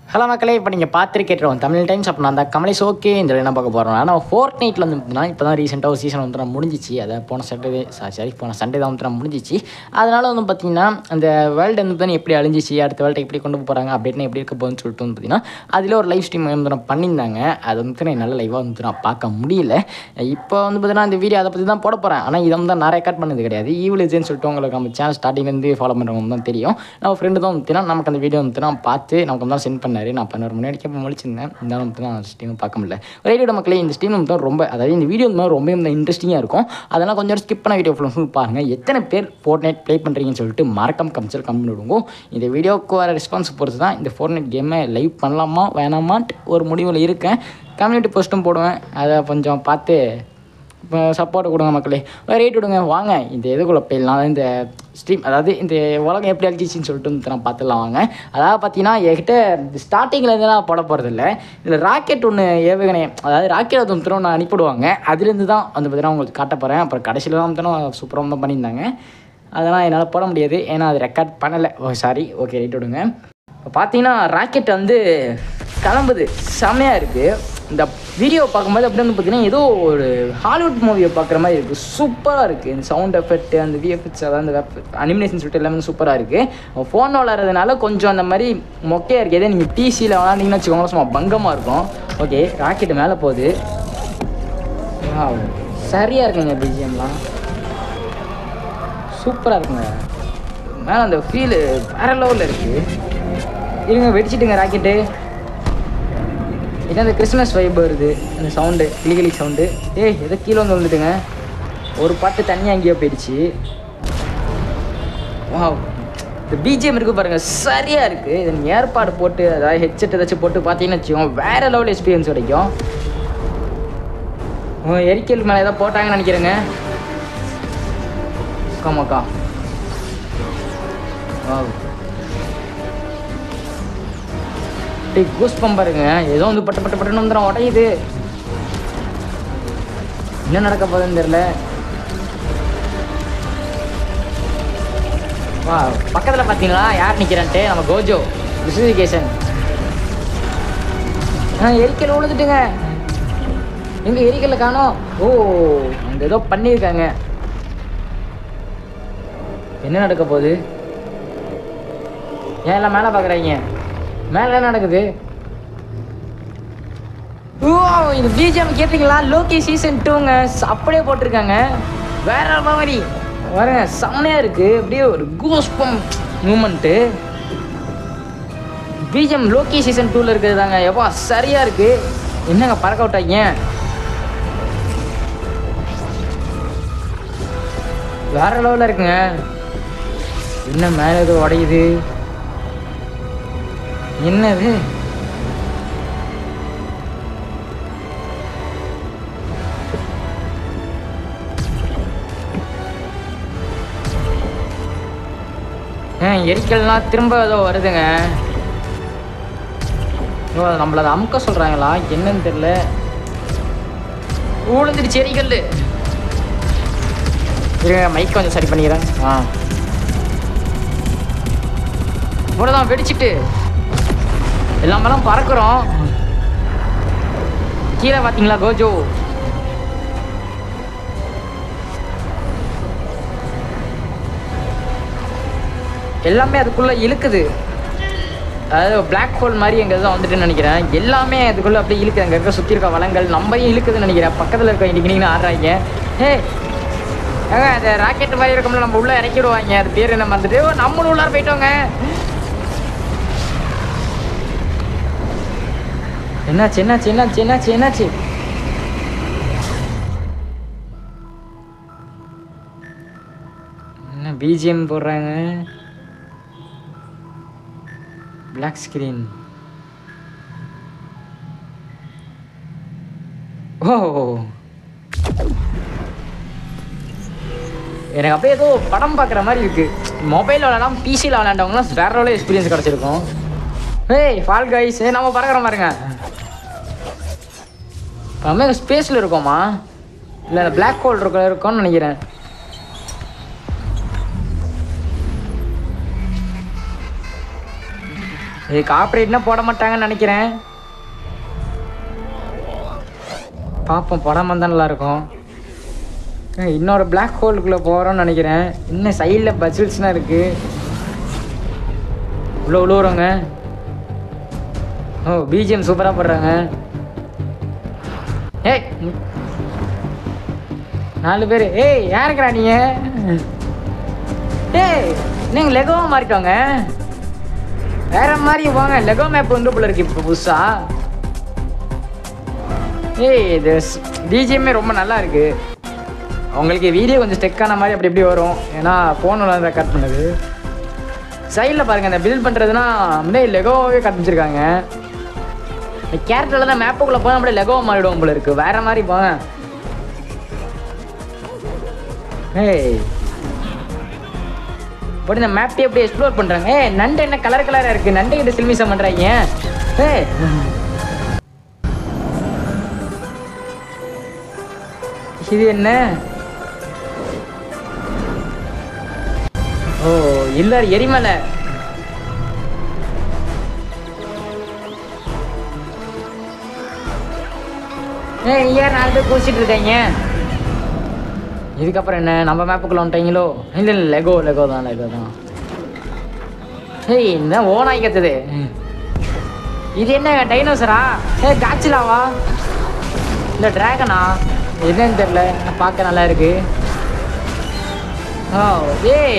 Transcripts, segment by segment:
Hello மக்களே இப்போ நீங்கள் பார்த்துருக்கேட்டுருவோம் தமிழ் டைம்ஸ் அப்போ நான் அந்த கமலேஷ் ஓகே இந்த என்ன பார்க்க போகிறோம் ஆனால் ஃபோர்ட் நைட்டில் வந்து பார்த்தீங்கன்னா இப்போ தான் ரீசெண்டாக ஒரு சீசன் வந்து நான் முடிஞ்சிச்சு அதை போன சாட்டர்டே சாரி போன சண்டே தான் வந்து நான் முடிஞ்சிச்சு அதனால் வந்து பார்த்தீங்கன்னா அந்த வேர்ல்டு வந்து பார்த்தீங்கன்னா எப்படி அழிஞ்சிச்சு அடுத்த வேர்ல்டு எப்படி கொண்டு போகிறாங்க அப்படின்னு எப்படி இருக்க போகுதுன்னு சொல்லிட்டு வந்து பார்த்தீங்கன்னா அதில் ஒரு லைவ் ஸ்ட்ரீம் வந்து நான் பண்ணியிருந்தாங்க அது வந்து நான் நல்ல லைவாக வந்து நான் பார்க்க முடியல இப்போ வந்து பார்த்தீங்கன்னா இந்த வீடியோ அதை பற்றி தான் போட போகிறேன் ஆனால் இதை வந்து நான் ரெக்கார்ட் பண்ணது கிடையாது ஈவிலேஜ்னு சொல்லிட்டு உங்களுக்கு நம்ம சேனல் ஸ்டார்டிங்லேருந்து ஃபாலோ பண்ணுறவங்க தான் தெரியும் நம்ம ஃப்ரெண்டு தான் வந்து பார்த்தீங்கன்னா நமக்கு அந்த வீடியோ வந்து நான் பார்த்து நமக்கு வந்து சென்ட் பண்ணாரு நான் பதினோரு மணி வரைக்கும் முழிச்சிருந்தேன் இருந்தாலும் வந்து நான் ஸ்ட்ரீம் பார்க்க முடியல ரைடோட மக்களே இந்த ஸ்ட்ரீம் வந்து ரொம்ப அதாவது இந்த வீடியோ வந்து ரொம்ப வந்து இன்ட்ரெஸ்டிங்காக இருக்கும் அதெல்லாம் கொஞ்சம் ஸ்கிப் பண்ண வீடியோ ஃபுல் ஃபுல் பாருங்கள் எத்தனை பேர் ஃபோர் நைட் ப்ளே பண்ணுறீங்கன்னு சொல்லிட்டு மறக்காம கம்சல் கம்மி விடுவோம் இந்த வீடியோவுக்கு வர ரெஸ்பான்ஸ் பொறுத்து தான் இந்த ஃபோர் நைட் கேமை லைவ் பண்ணலாமா வேணாமான்ட்டு ஒரு முடிவில் இருக்கேன் கம்யூனிட்டி போஸ்ட்டும் போடுவேன் அதை கொஞ்சம் பார்த்து இப்போ சப்போர்ட் கொடுங்க மக்களே ரேட் விடுங்க வாங்க இந்த எதுக்குள்ளே போயிடலாம் இந்த ஸ்ட்ரீம் அதாவது இந்த உலகம் எப்படி அழிச்சிச்சின்னு சொல்லிட்டு வந்து நான் பார்த்துலாம் வாங்க அதாவது பார்த்தீங்கன்னா என்கிட்ட ஸ்டார்டிங்கில் இருந்து நான் போட போகிறது இல்லை இதில் ராக்கெட் ஒன்று ஏவுகணை அதாவது ராக்கெட் அது வந்து ஒன்று அனுப்பிடுவாங்க அதுலேருந்து தான் வந்து பார்த்தீங்கன்னா உங்களுக்கு காட்ட போகிறேன் அப்புறம் கடைசியில் தான் வந்து சூப்பராக தான் பண்ணியிருந்தாங்க அதெல்லாம் என்னால் போட முடியாது ஏன்னா அது ரெக்கார்ட் பண்ணலை ஓ சாரி ஓகே ரைட் விடுங்க இப்போ பார்த்தீங்கன்னா ராக்கெட் வந்து கிளம்புது செம்மையாக இருக்குது இந்த வீடியோ பார்க்கும்போது அப்படி வந்து பார்த்தீங்கன்னா ஏதோ ஒரு ஹாலிவுட் மூவியை பார்க்குற மாதிரி இருக்குது சூப்பராக இருக்குது இந்த சவுண்ட் எஃபெக்ட் அந்த விஎஃப்எக்ஸ் அதாவது அந்த அனிமினேஷன் சொல்லிட்டு எல்லாமே சூப்பராக இருக்குது ஃபோன் விளாட்றதுனால கொஞ்சம் அந்த மாதிரி மொக்கையாக இருக்குது இதே நீங்கள் பிசியில் விளாண்டிங்கன்னு வச்சுக்கோங்களேன் சும்மா பங்கமாக இருக்கும் ஓகே ராக்கெட் மேலே போகுது Wow, சரியாக இருக்குங்க பிஜிஎம்லாம் சூப்பராக இருக்குங்க மேலே அந்த ஃபீலு வேற லெவலில் இருக்குது இருங்க வெடிச்சிட்டுங்க ராக்கெட்டு இது அந்த கிறிஸ்மஸ் வைப் வருது அந்த சவுண்டு கிளிகிளி சவுண்டு ஏய் ஏதோ கீழே வந்து வந்துட்டுங்க ஒரு பாட்டு தண்ணி அங்கேயோ போயிடுச்சு வாவ் இந்த பிஜிஎம் இருக்கு பாருங்க சரியா இருக்கு இது நீங்க ஏற்பாடு போட்டு அதாவது ஹெட்செட் ஏதாச்சும் போட்டு பார்த்தீங்கன்னு வச்சுக்கோங்க வேற லெவல் எக்ஸ்பீரியன்ஸ் கிடைக்கும் ஓ, எரிக்கல் மேலே ஏதோ போட்டாங்கன்னு நினைக்கிறேங்க ஆமாக்கா வாவ் டேய் கூஸ் பம்ப் பாருங்க ஏதோ வந்து பட்டு பட்டு பட்டுன்னு வந்துடும் உடையுது என்ன நடக்க போகுதுன்னு தெரியல வா பக்கத்தில் பார்த்தீங்களா யார் நிற்கிறான்ட்டு நம்ம கோஜோ விசுவிகேஷன் ஆ எரிக்கல் விழுந்துட்டுங்க எங்க எரிக்கல்ல காணோம் ஓ அங்க ஏதோ பண்ணியிருக்காங்க என்ன நடக்க போகுது ஏன் எல்லாம் மேலே பார்க்குறீங்க மேலே என்ன நடக்குது ஓ இந்த பிஜிஎம் கேட்டீங்களா லோகி சீசன் டூங்க அப்படியே போட்டிருக்காங்க வேற மாதிரி வரங்க செம்மையா இருக்கு அப்படியே ஒரு goosebump moment BGM Loki season டூவில் இருக்கிறது தாங்க எப்பா சரியா இருக்கு என்னங்க பறக்க விட்டாங்க வேற லெவலில் இருக்குங்க என்ன மேலே ஏதோ உடையுது என்னது ஆ, எரிக்கல்லாம் திரும்ப ஏதோ வருதுங்க ஓ நம்மள அதை அமுக்க சொல்கிறாங்களா என்னன்னு தெரியல ஊழுந்துடுச்சு எரிக்கல் இருங்க மைக் கொஞ்சம் சரி பண்ணிக்கிறேன் ஆ இவ்வளோதான் வெடிச்சிட்டு எல்லாமெல்லாம் பறக்குறோம் கீழே பார்த்தீங்களா கோஜோ எல்லாமே அதுக்குள்ள இழுக்குது அதாவது பிளாக் ஹோல் மாதிரி எங்க தான் வந்துட்டுன்னு நினைக்கிறேன் எல்லாமே அதுக்குள்ள அப்படியே இழுக்குது அங்கே இருக்க சுற்றி இருக்க வளங்கள் நம்மையும் இழுக்குதுன்னு நினைக்கிறேன் பக்கத்தில் இருக்க இன்னைக்கு ஆடுறாங்க ஹே ஏங்க அந்த ராக்கெட் மாதிரி இருக்கும்ல நம்ம உள்ள இறக்கி விடுவாங்க அது பேர் என்ன வந்துட்டு நம்மளும் உள்ளார போயிட்டோங்க என்னாச்சு என்னாச்சு என்னாச்சு என்னாச்சு என்னாச்சு என்ன பிஜிஎம் போடுறாங்க பிளாக் ஸ்கிரீன் ஓ எனக்கு அப்படியே ஏதோ படம் பார்க்குற மாதிரி இருக்கு மொபைலில் விளாடாம பிசியில் விளாண்டவங்களாம் வேற லெவலில் எக்ஸ்பீரியன்ஸ் கிடச்சிருக்கும் ஏய் ஃபால் கைஸ் ஏ நம்ம பறக்கிறோம் பாருங்க நம்ம ஸ்பேஸில் இருக்கோமா இல்லை பிளாக் ஹோல் இருக்க இருக்கோம்னு நினைக்கிறேன் இது காப்பரேட்னா போட மாட்டாங்கன்னு நினைக்கிறேன் பார்ப்போம் படம் வந்தால் நல்லாயிருக்கும் இன்னொரு பிளாக் ஹோலுக்குள்ளே போகிறோம்னு நினைக்கிறேன் இன்னும் சைடில் பசில்ஸ்லாம் இருக்குது உள்ள உழுவுறோங்க ஓ பிஜிஎம் சூப்பராக போடுறாங்க ஏய் ம். நாலு பேர் ஏய் யாருக்குறா நீங்க ஏய் நீங்க லெகோவா மாறிட்டோங்க வேற மாதிரி போங்க லெகோ மேப் வந்து போல இருக்கு இப்போ புதுசா ஏய் இது பிஜிஎம்மே ரொம்ப நல்லா இருக்கு உங்களுக்கு வீடியோ கொஞ்சம் ஸ்டெக்கான மாதிரி அப்படி எப்படி வரும் ஏன்னா ஃபோனில் ரெக்கார்ட் பண்ணுது சைடில் பாருங்கள் இந்த பில்ட் பண்ணுறதுனா முன்னாடி லெகோவே காமிச்சிருக்காங்க இந்த கேரக்டரில் தான் மேப்புக்குள்ளே போனால் அப்படியே லெகோ மாறிடுவோம் போல இருக்கு வேற மாதிரி போங்க ஏய் பட் இந்த மேப்பே எப்படி எக்ஸ்ப்ளோர் பண்ணுறாங்க ஏய் நண்டு என்ன கலர் கலராக இருக்குது நண்டு கிட்ட சில்மிசம் பண்ணுறாங்க ஏய் இது என்ன ஓ இல்ல எரிமலை ஏய் ஏன் நாலு பேர் குளிச்சிட்டு இருக்காங்க இதுக்கப்புறம் என்ன நம்ம மேப்புக்குள்ள வந்துட்டீங்களோ இல்லை இல்லை லெகோ லெகோ தான் லெகோ தான் ஏய் இந்த ஓனாய் கத்துது இது என்ன டைனோசரா ஏ காய்ச்சலாவா இல்லை டிராகனா என்னன்னு தெரில பார்க்க நல்லா இருக்கு ஓ ஏய்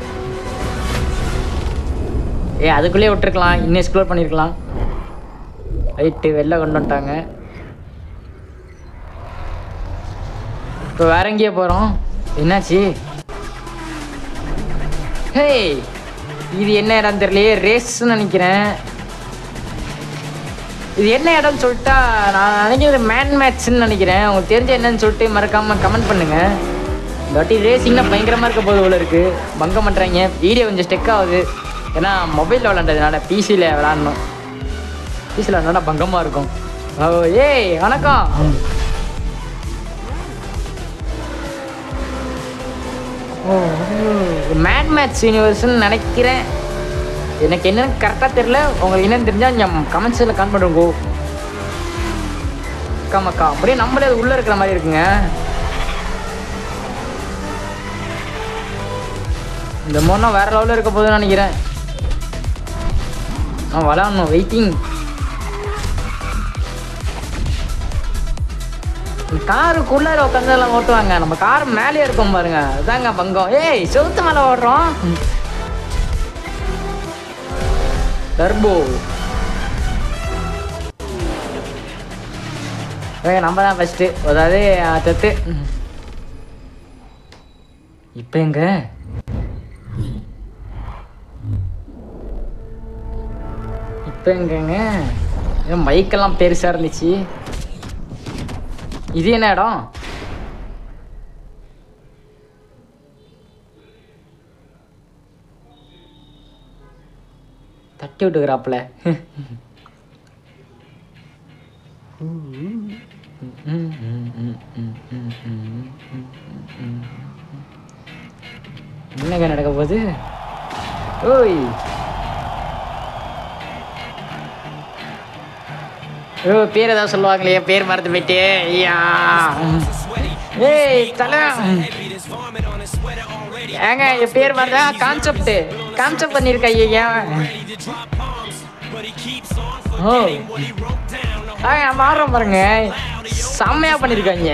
ஏ அதுக்குள்ளேயே விட்டுருக்கலாம் இன்னும் எக்ஸ்ப்ளோர் பண்ணியிருக்கலாம் ரைட்டு வெளில கொண்டு வந்துட்டாங்க இப்போ வேற எங்கேயே போகிறோம் என்னாச்சு ஹேய் இது என்ன இடம் தெரியலையே ரேஸ்ன்னு நினைக்கிறேன் இது என்ன இடம்னு சொல்லிட்டா நான் நினைக்கிறது மேன் மேட்ச்னு நினைக்கிறேன் உங்களுக்கு தெரிஞ்ச என்னன்னு சொல்லிட்டு மறக்காமல் கமெண்ட் பண்ணுங்கள் இந்த வாட்டி ரேசிங்னா பயங்கரமாக இருக்க போது போல இருக்குது பங்கம் பண்ணுறாங்க வீடியோ கொஞ்சம் ஸ்டெக் ஆகுது ஏன்னா மொபைலில் விளாண்டதுனால பிசியில் விளாட்ணும் பிசியில் விளாண்டா பங்கமாக இருக்கும் ஓ ஏய் வணக்கம் ஓ மேட் மேட்ச் யூனிவர்ஸ்னு நினைக்கிறேன் எனக்கு என்னன்னு கரெக்டாக தெரில உங்களுக்கு என்னன்னு தெரிஞ்சால் நீங்கள் கமெண்ட்ஸில் கமெண்ட் பண்ணுங்க அக்கா மக்கா அப்படியே நம்மளே அது உள்ளே இருக்கிற மாதிரி இருக்குங்க இந்த மோனா வேற லெவலில் இருக்க போதுன்னு நினைக்கிறேன் நான் விளாடணும் வெயிட்டிங் காருக்குள்ளார உட்காந்து எல்லாம் ஓட்டுவாங்க நம்ம கார் மேலேயே இருக்கும் பாருங்க அதாங்க பங்கம் ஏய் செவுத்து மேலே ஓடுறோம் டர்போ ஏ நம்ம தான் ஃபஸ்ட்டு அதாவது தத்து இப்போ எங்க இப்போ எங்கங்க ஏன் மைக்கெல்லாம் பெருசாக இருந்துச்சு இது என்ன இடம் தட்டி விட்டுக்கிறாப்புல என்னங்க நடக்க போகுது ஓய் ஓ பேர் ஏதாவது சொல்லுவாங்களே பேர் மறந்து போயிட்டு ஐயா ஏய் தல ஏங்க என் பேர் மறந்தா கான்செப்ட் கான்செப்ட் பண்ணியிருக்க ஐயா ஓ ஆ மாறுறோம் பாருங்க செம்மையா பண்ணியிருக்காங்க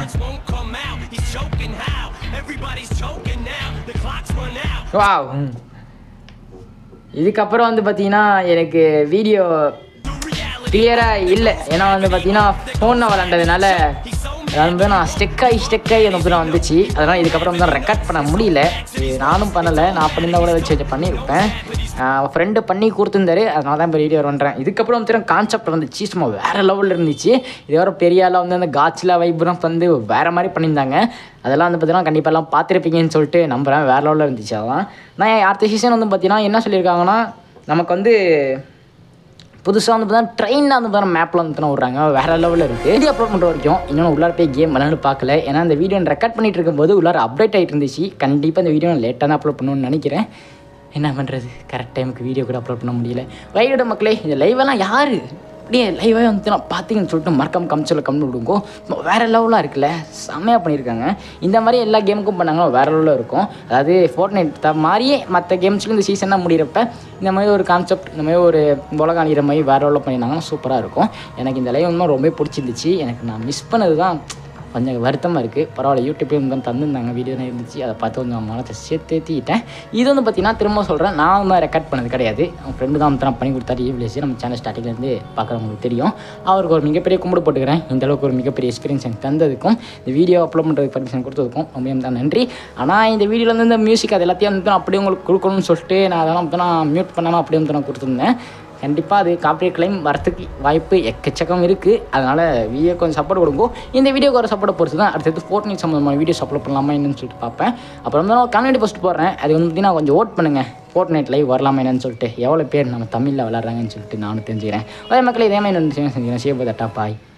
வாவ் இதுக்கப்புறம் வந்து பார்த்தீங்கன்னா எனக்கு வீடியோ கிளியராக இல்லை ஏன்னா வந்து பார்த்தீங்கன்னா ஃபோனில் விளாண்டதுனால அது வந்து நான் ஸ்டெக்காகி ஸ்டெக்காகி எனக்கு தான் வந்துச்சு அதனால் இதுக்கப்புறம் வந்து ரெக்கார்ட் பண்ண முடியல இது நானும் பண்ணலை நான் பண்ணியிருந்தா கூட வச்சு வச்சு பண்ணியிருப்பேன் ஃப்ரெண்டு பண்ணி கொடுத்துருந்தாரு அதனால தான் இப்போ வீடியோ பண்ணுறேன் இதுக்கப்புறம் வந்து கான்செப்ட் வந்துச்சு சும்மா வேறு லெவலில் இருந்துச்சு இது வர பெரிய ஆளாக வந்து அந்த காட்சிலா வைப்லாம் வந்து வேறு மாதிரி பண்ணியிருந்தாங்க அதெல்லாம் வந்து பார்த்தீங்கன்னா கண்டிப்பாக எல்லாம் பார்த்துருப்பீங்கன்னு சொல்லிட்டு நம்புகிறேன் வேறு லெவலில் இருந்துச்சு அதெல்லாம் நான் அடுத்த சீசன் வந்து பார்த்தீங்கன்னா என்ன சொல்லியிருக்காங்கன்னா நமக்கு வந்து புதுசாக வந்து பார்த்தா ட்ரெயினில் வந்து பார்த்தா மேப்பில் வந்து பார்த்தா விட்றாங்க வேறு லெவலில் இருக்குது வீடியோ அப்லோட் பண்ணுற வரைக்கும் இன்னும் உள்ளார போய் கேம் விளாண்டு பார்க்கல ஏன்னா இந்த வீடியோ ரெக்கார்ட் பண்ணிட்டு இருக்கும்போது உள்ளார அப்டேட் ஆகிட்டு இருந்துச்சு கண்டிப்பாக இந்த வீடியோ நான் லேட்டாக தான் அப்லோட் பண்ணணும்னு நினைக்கிறேன் என்ன பண்ணுறது கரெக்ட் டைமுக்கு வீடியோ கூட அப்லோட் பண்ண முடியல வயலோட மக்களே இந்த லைவெல்லாம் யார் அப்படியே லைவாக வந்து நான் பார்த்தீங்கன்னு சொல்லிட்டு மறக்காம கமிச்சல கம்மி விடுங்கோ வேறு லெவலாக இருக்குல்ல செம்மையாக பண்ணியிருக்காங்க இந்த மாதிரி எல்லா கேமுக்கும் பண்ணாங்கன்னா வேறு லெவலில் இருக்கும் அதாவது ஃபோர்ட் நைட் மாதிரியே மற்ற கேம்ஸ்லையும் இந்த சீசனாக முடிகிறப்ப இந்த மாதிரி ஒரு கான்செப்ட் இந்த மாதிரி ஒரு உலகம் அணிகிற மாதிரி வேறு லெவலில் பண்ணியிருந்தாங்கன்னா சூப்பராக இருக்கும் எனக்கு இந்த லைவ் வந்து ரொம்ப பிடிச்சிருந்துச்சு எனக்கு நான் மிஸ் பண்ணது தான் கொஞ்சம் வருத்தமாக இருக்குது பரவாயில்ல யூடியூப்லேயும் வந்து தந்துருந்தாங்க வீடியோ இருந்துச்சு அதை பார்த்து கொஞ்சம் மனத்தை சேர்த்து ஏற்றிக்கிட்டேன் இது வந்து பார்த்தீங்கன்னா திரும்ப சொல்கிறேன் நான் வந்து ரெக்கார்ட் பண்ணது கிடையாது என் ஃப்ரெண்டு தான் வந்து நான் பண்ணி கொடுத்தாரு ஈவ்லேஸ் நம்ம சேனல் ஸ்டார்டிங்லேருந்து பார்க்குறவங்களுக்கு தெரியும் அவருக்கு ஒரு மிகப்பெரிய கும்பிடு போட்டுக்கிறேன் இந்த அளவுக்கு ஒரு மிகப்பெரிய எக்ஸ்பீரியன்ஸ் எனக்கு தந்ததுக்கும் இந்த வீடியோ அப்லோட் பண்ணுறதுக்கு பர்மிஷன் கொடுத்ததுக்கும் ரொம்ப தான் நன்றி ஆனால் இந்த வீடியோவில் வந்து இந்த மியூசிக் அது எல்லாத்தையும் வந்து நான் அப்படியே உங்களுக்கு கொடுக்கணும்னு சொல்லிட்டு நான் அதெல்லாம் வந்து நான் மியூட் பண்ணாமல் அப்படியே வந்து நான் கொடுத்துருந்தேன் கண்டிப்பாக அது காப்பரேட் கிளைம் வரத்துக்கு வாய்ப்பு எக்கச்சக்கம் இருக்குது அதனால் வீடியோ கொஞ்சம் சப்போர்ட் கொடுங்க இந்த வீடியோக்கு ஒரு சப்போர்ட்டை பொறுத்து தான் அடுத்தது ஃபோர்ட் நைட் சம்மந்தமான வீடியோ அப்லோட் பண்ணலாமா என்னன்னு சொல்லிட்டு பார்ப்பேன் அப்புறம் வந்து நான் கம்யூனிட்டி போஸ்ட் போடுறேன் அது வந்து பார்த்தீங்கன்னா கொஞ்சம் ஓட் பண்ணுங்கள் ஃபோர்ட் நைட் லைவ் வரலாமா என்னன்னு சொல்லிட்டு எவ்வளோ பேர் நம்ம தமிழில் விளாட்றாங்கன்னு சொல்லிட்டு நானும் தெரிஞ்சுக்கிறேன் அதே மக்கள் இதே மாதிரி செஞ்சுக்கிறேன் சேவ் தட்டா பாய்